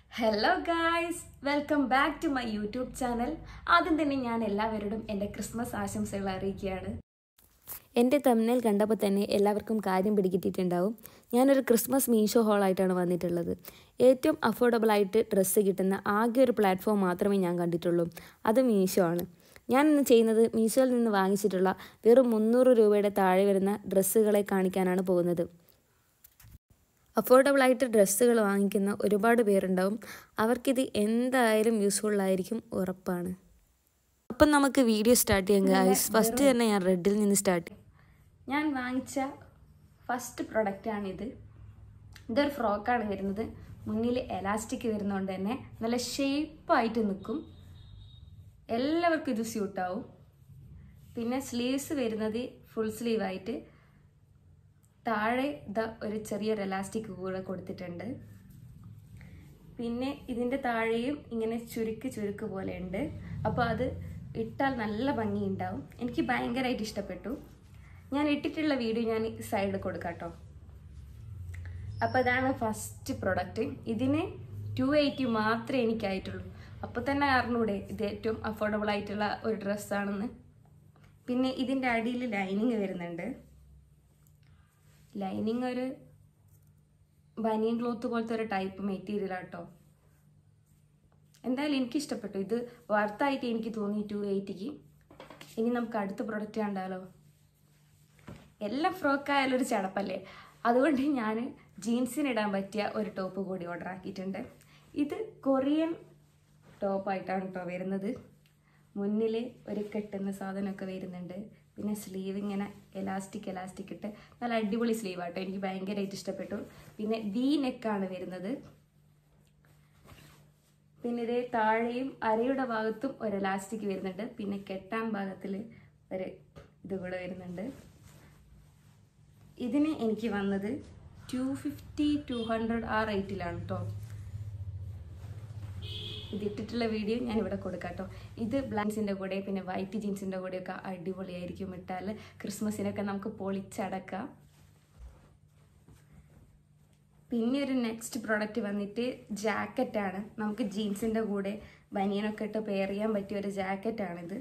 hello guys welcome back to my YouTube channel ആദ്യം തന്നെ ഞാൻ എല്ലാവരോടും എൻ്റെ ക്രിസ്മസ് ആശംസകൾ അറിയിക്കുകയാണ് എൻ്റെ തമ്മിൽ കണ്ടപ്പോൾ തന്നെ എല്ലാവർക്കും കാര്യം പിടികിട്ടിട്ടുണ്ടാവും ഞാനൊരു ക്രിസ്മസ് മീഷോ ഹോളായിട്ടാണ് വന്നിട്ടുള്ളത് ഏറ്റവും അഫോർഡബിൾ ആയിട്ട് ഡ്രസ്സ് കിട്ടുന്ന ആകെ ഒരു പ്ലാറ്റ്ഫോം മാത്രമേ ഞാൻ കണ്ടിട്ടുള്ളൂ അത് മീഷോ ആണ് ഞാൻ ഇന്ന് ചെയ്യുന്നത് മീഷോയിൽ നിന്ന് വാങ്ങിച്ചിട്ടുള്ള വെറും മുന്നൂറ് രൂപയുടെ താഴെ വരുന്ന ഡ്രസ്സുകളെ കാണിക്കാനാണ് പോകുന്നത് അഫോർഡബിൾ ആയിട്ട് ഡ്രസ്സുകൾ വാങ്ങിക്കുന്ന ഒരുപാട് പേരുണ്ടാവും അവർക്കിത് എന്തായാലും യൂസ്ഫുൾ ആയിരിക്കും ഉറപ്പാണ് അപ്പം നമുക്ക് വീഡിയോ സ്റ്റാർട്ട് ചെയ്യാം ഗായ്സ് ഫസ്റ്റ് തന്നെ ഞാൻ റെഡിൽ നിന്ന് സ്റ്റാർട്ട് ഞാൻ വാങ്ങിച്ച ഫസ്റ്റ് പ്രൊഡക്റ്റാണിത് ഇതൊരു ഫ്രോക്കാണ് വരുന്നത് മുന്നിൽ എലാസ്റ്റിക് വരുന്നതുകൊണ്ട് തന്നെ നല്ല ഷേപ്പായിട്ട് നിൽക്കും എല്ലാവർക്കും ഇത് സ്യൂട്ടാവും പിന്നെ സ്ലീവ്സ് വരുന്നത് ഫുൾ സ്ലീവായിട്ട് താഴെ ഇതാ ഒരു ചെറിയൊരു എലാസ്റ്റിക് കൂടെ കൊടുത്തിട്ടുണ്ട് പിന്നെ ഇതിൻ്റെ താഴെയും ഇങ്ങനെ ചുരുക്ക് ചുരുക്ക് പോലെ ഉണ്ട് അപ്പോൾ അത് ഇട്ടാൽ നല്ല ഭംഗിയുണ്ടാവും എനിക്ക് ഭയങ്കരമായിട്ട് ഇഷ്ടപ്പെട്ടു ഞാൻ ഇട്ടിട്ടുള്ള വീഡിയോ ഞാൻ സൈഡിൽ കൊടുക്കാം കേട്ടോ അപ്പോൾ ഇതാണ് ഫസ്റ്റ് പ്രൊഡക്റ്റ് ഇതിന് ടു എയ്റ്റി മാത്രമേ എനിക്കായിട്ടുള്ളൂ അപ്പോൾ തന്നെ അറിഞ്ഞൂടെ ഇത് ഏറ്റവും അഫോർഡബിൾ ആയിട്ടുള്ള ഒരു ഡ്രസ്സാണെന്ന് പിന്നെ ഇതിൻ്റെ അടിയിൽ ലൈനിങ് വരുന്നുണ്ട് ലൈനിങ് ഒരു ബനിയൻ ക്ലോത്ത് പോലത്തെ ഒരു ടൈപ്പ് മെറ്റീരിയൽ ആട്ടോ എന്തായാലും എനിക്ക് ഇഷ്ടപ്പെട്ടു ഇത് വർത്തായിട്ട് എനിക്ക് തോന്നി ടു എയ്റ്റിക്ക് ഇനി നമുക്ക് അടുത്ത പ്രൊഡക്റ്റ് കണ്ടാലോ എല്ലാം ഫ്രോക്ക് ആയാലും ഒരു ചടപ്പല്ലേ അതുകൊണ്ട് ഞാൻ ജീൻസിന് ഇടാൻ പറ്റിയ ഒരു ടോപ്പ് കൂടി ഓർഡർ ആക്കിയിട്ടുണ്ട് ഇത് കൊറിയൻ ടോപ്പായിട്ടാണ് കേട്ടോ വരുന്നത് മുന്നിൽ ഒരു കെട്ടുന്ന സാധനമൊക്കെ വരുന്നുണ്ട് പിന്നെ സ്ലീവ് ഇങ്ങനെ എലാസ്റ്റിക് എലാസ്റ്റിക് ഇട്ട് നല്ല അടിപൊളി സ്ലീവ് ആട്ടോ എനിക്ക് ഭയങ്കരമായിട്ട് ഇഷ്ടപ്പെട്ടു പിന്നെ വി നെക്കാണ് വരുന്നത് പിന്നെ ഇതേ താഴെയും അരയുടെ ഭാഗത്തും ഒരു എലാസ്റ്റിക് വരുന്നുണ്ട് പിന്നെ കെട്ടാൻ ഭാഗത്തിൽ ഒരു ഇത് കൂടെ വരുന്നുണ്ട് ഇതിന് എനിക്ക് വന്നത് ടു ഫിഫ്റ്റി ടു ഹൺഡ്രഡ് ആ റേറ്റിലാണ് കേട്ടോ ഇത് ഇട്ടിട്ടുള്ള വീഡിയോ ഞാൻ ഇവിടെ കൊടുക്കാം കേട്ടോ ഇത് ബ്ലാൻസിൻ്റെ കൂടെ പിന്നെ വൈറ്റ് ജീൻസിൻ്റെ കൂടെയൊക്കെ അടിപൊളിയായിരിക്കും ഇട്ടാൽ ക്രിസ്മസിനൊക്കെ നമുക്ക് പൊളിച്ചടക്കാം പിന്നെ ഒരു നെക്സ്റ്റ് പ്രോഡക്റ്റ് വന്നിട്ട് ജാക്കറ്റാണ് നമുക്ക് ജീൻസിൻ്റെ കൂടെ ബനിയനൊക്കെ ഇട്ട് പെയർ ചെയ്യാൻ പറ്റിയ ഒരു ജാക്കറ്റാണിത്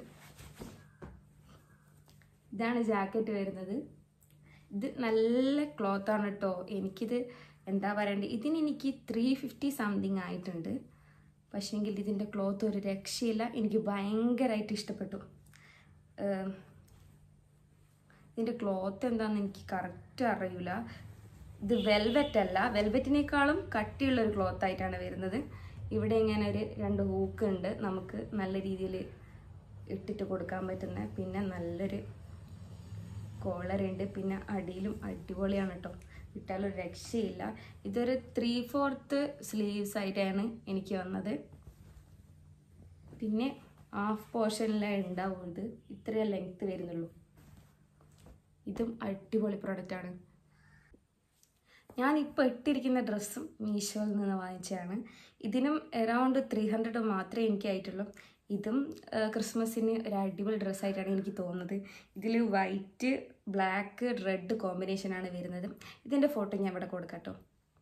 ഇതാണ് ജാക്കറ്റ് വരുന്നത് ഇത് നല്ല ക്ലോത്താണ് കേട്ടോ എനിക്കിത് എന്താ പറയണ്ടത് ഇതിന് എനിക്ക് ത്രീ ഫിഫ്റ്റി സംതിങ് ആയിട്ടുണ്ട് പക്ഷേങ്കിൽ ഇതിൻ്റെ ക്ലോത്ത് ഒരു രക്ഷയില്ല എനിക്ക് ഭയങ്കരമായിട്ട് ഇഷ്ടപ്പെട്ടു ഏം, ഇതിൻ്റെ ക്ലോത്ത് എന്താണെന്ന് എനിക്ക് കറക്റ്റ് അറിയില്ല ഇത് വെൽവെറ്റ് അല്ല വെൽവെറ്റിനേക്കാളും കട്ടിയുള്ള ഒരു ക്ലോത്ത് ആയിട്ടാണ് വരുന്നത് ഇവിടെ ഇങ്ങനെ ഒരു രണ്ട് ഹൂക്ക് ഉണ്ട് നമുക്ക് നല്ല രീതിയിൽ ഇട്ടിട്ട് കൊടുക്കാൻ പറ്റുന്ന പിന്നെ നല്ലൊരു കോളറുണ്ട് പിന്നെ അടിയിലും അടിപൊളിയാണ് കേട്ടോ ഇട്ടാലൊരു രക്ഷയില്ല ഇതൊരു ത്രീ ഫോർത്ത് സ്ലീവ്സ് ആയിട്ടാണ് എനിക്ക് വന്നത് പിന്നെ ഹാഫ് പോർഷനിലേ ഉണ്ടാവും ഇത് ഇത്രയേ ലെങ്ത്ത് വരുന്നുള്ളൂ ഇതും അടിപൊളി പ്രൊഡക്റ്റാണ് ഞാൻ ഇപ്പോൾ ഇട്ടിരിക്കുന്ന ഡ്രസ്സും മീഷോയിൽ നിന്ന് വാങ്ങിച്ചതാണ് ഇതിനും അറൗണ്ട് ത്രീ ഹൺഡ്രഡ് മാത്രമേ എനിക്കായിട്ടുള്ളൂ ഇതും ആ, ക്രിസ്മസിന് ഒരു അടിപൊളി ഡ്രസ്സായിട്ടാണ് എനിക്ക് തോന്നുന്നത് ഇതിൽ വൈറ്റ് ബ്ലാക്ക് റെഡ് കോമ്പിനേഷനാണ് വരുന്നത് ഇതിൻ്റെ ഫോട്ടോ ഞാൻ ഇവിടെ കൊടുക്കാം കേട്ടോ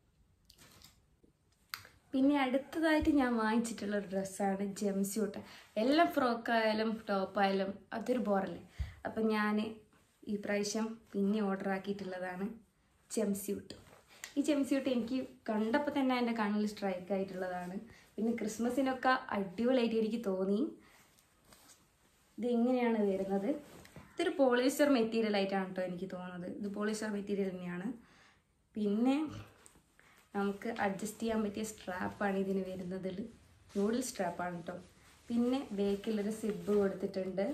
പിന്നെ അടുത്തതായിട്ട് ഞാൻ വാങ്ങിച്ചിട്ടുള്ള ഒരു ഡ്രസ്സാണ് ജെംസ്യൂട്ട് എല്ലാം ഫ്രോക്കായാലും ടോപ്പായാലും അതൊരു ബോറല്ലേ അപ്പം ഞാൻ ഈ പ്രാവശ്യം പിന്നെ ഓർഡർ ആക്കിയിട്ടുള്ളതാണ് ജെംസ്യൂട്ട് ഈ ജെംസ്യൂട്ട് എനിക്ക് കണ്ടപ്പോൾ തന്നെ എൻ്റെ കണ്ണിൽ സ്ട്രൈക്ക് ആയിട്ടുള്ളതാണ് പിന്നെ ക്രിസ്മസിനൊക്കെ അടിപൊളിയായിട്ട് എനിക്ക് തോന്നി ഇത് ഇങ്ങനെയാണ് വരുന്നത് ഇതൊരു പോളിസ്റ്റർ മെറ്റീരിയൽ ആയിട്ടാണ് കേട്ടോ എനിക്ക് തോന്നുന്നത് ഇത് പോളിസ്റ്റർ മെറ്റീരിയൽ തന്നെയാണ് പിന്നെ നമുക്ക് അഡ്ജസ്റ്റ് ചെയ്യാൻ പറ്റിയ സ്ട്രാപ്പാണ് ഇതിന് വരുന്നതിൽ നൂഡിൽ സ്ട്രാപ്പാണ് കേട്ടോ പിന്നെ ബേക്കിലൊരു സിബ് കൊടുത്തിട്ടുണ്ട്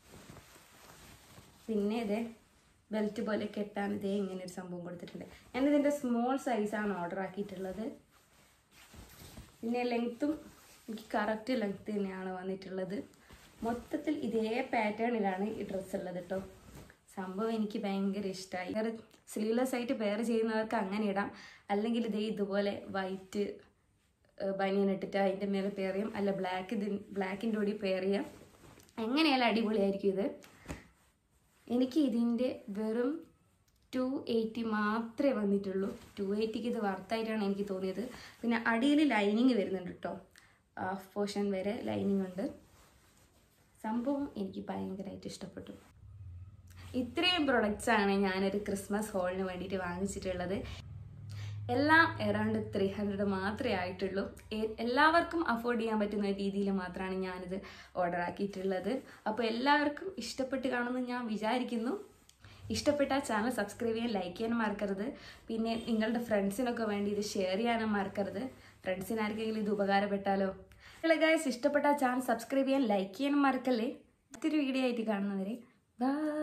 പിന്നെ ഇതേ ബെൽറ്റ് പോലെ കെട്ടാൻ ഇതേ ഇങ്ങനെ ഒരു സംഭവം കൊടുത്തിട്ടുണ്ട് ഞാൻ ഇതിൻ്റെ സ്മോൾ സൈസാണ് ഓർഡർ ആക്കിയിട്ടുള്ളത് പിന്നെ ലെങ്ത്തും എനിക്ക് കറക്റ്റ് ലെങ്ത്ത് തന്നെയാണ് വന്നിട്ടുള്ളത് മൊത്തത്തിൽ ഇതേ പാറ്റേണിലാണ് ഈ ഡ്രസ്സ് ഉള്ളത് കേട്ടോ സംഭവം എനിക്ക് ഭയങ്കര ഇഷ്ടമായി വേറെ സ്ലീവ്ലെസ് ആയിട്ട് പെയർ ചെയ്യുന്നവർക്ക് അങ്ങനെ ഇടാം അല്ലെങ്കിൽ ഇതേ ഇതുപോലെ വൈറ്റ് ബനിയൻ ഇട്ടിട്ട് അതിൻ്റെ മേലെ പെയർ ചെയ്യാം അല്ല ബ്ലാക്ക് ഇത് ബ്ലാക്കിൻ്റെ കൂടി പെയർ ചെയ്യാം എങ്ങനെയായാലും അടിപൊളിയായിരിക്കും ഇത് എനിക്ക് ഇതിൻ്റെ വെറും ടു എയ്റ്റി മാത്രമേ വന്നിട്ടുള്ളൂ ടു എയ്റ്റിക്ക് ഇത് വർത്തായിട്ടാണ് എനിക്ക് തോന്നിയത് പിന്നെ അടിയിൽ ലൈനിങ് വരുന്നുണ്ട് കേട്ടോ ഹാഫ് പോർഷൻ വരെ ലൈനിങ് ഉണ്ട് സംഭവം എനിക്ക് ഭയങ്കരമായിട്ട് ഇഷ്ടപ്പെട്ടു ഇത്രയും പ്രൊഡക്റ്റ്സ് ആണ് ഞാനൊരു ക്രിസ്മസ് ഹോളിന് വേണ്ടിയിട്ട് വാങ്ങിച്ചിട്ടുള്ളത് എല്ലാം എറൗണ്ട് ത്രീ ഹൺഡ്രഡ് മാത്രമേ ആയിട്ടുള്ളൂ എ- എല്ലാവർക്കും അഫോർഡ് ചെയ്യാൻ പറ്റുന്ന രീതിയിൽ മാത്രമാണ് ഞാനിത് ഓർഡർ ആക്കിയിട്ടുള്ളത് അപ്പോൾ എല്ലാവർക്കും ഇഷ്ടപ്പെട്ട് കാണുമെന്ന് ഞാൻ വിചാരിക്കുന്നു ഇഷ്ടപ്പെട്ട ചാനൽ സബ്സ്ക്രൈബ് ചെയ്യാൻ ലൈക്ക് ചെയ്യാനും മറക്കരുത് പിന്നെ നിങ്ങളുടെ ഫ്രണ്ട്സിനൊക്കെ വേണ്ടി ഇത് ഷെയർ ചെയ്യാനും മറക്കരുത് ഫ്രണ്ട്സിന് ആർക്കെങ്കിലും ഇത് ഉപകാരപ്പെട്ടാലോ ഹലോ ഗായ്സ് ഇഷ്ടപ്പെട്ട ചാനൽ സബ്സ്ക്രൈബ് ചെയ്യാൻ ലൈക്ക് ചെയ്യാനും മറക്കല്ലേ മറ്റൊരു വീഡിയോ ആയിട്ട് കാണുന്നവരെ ബൈ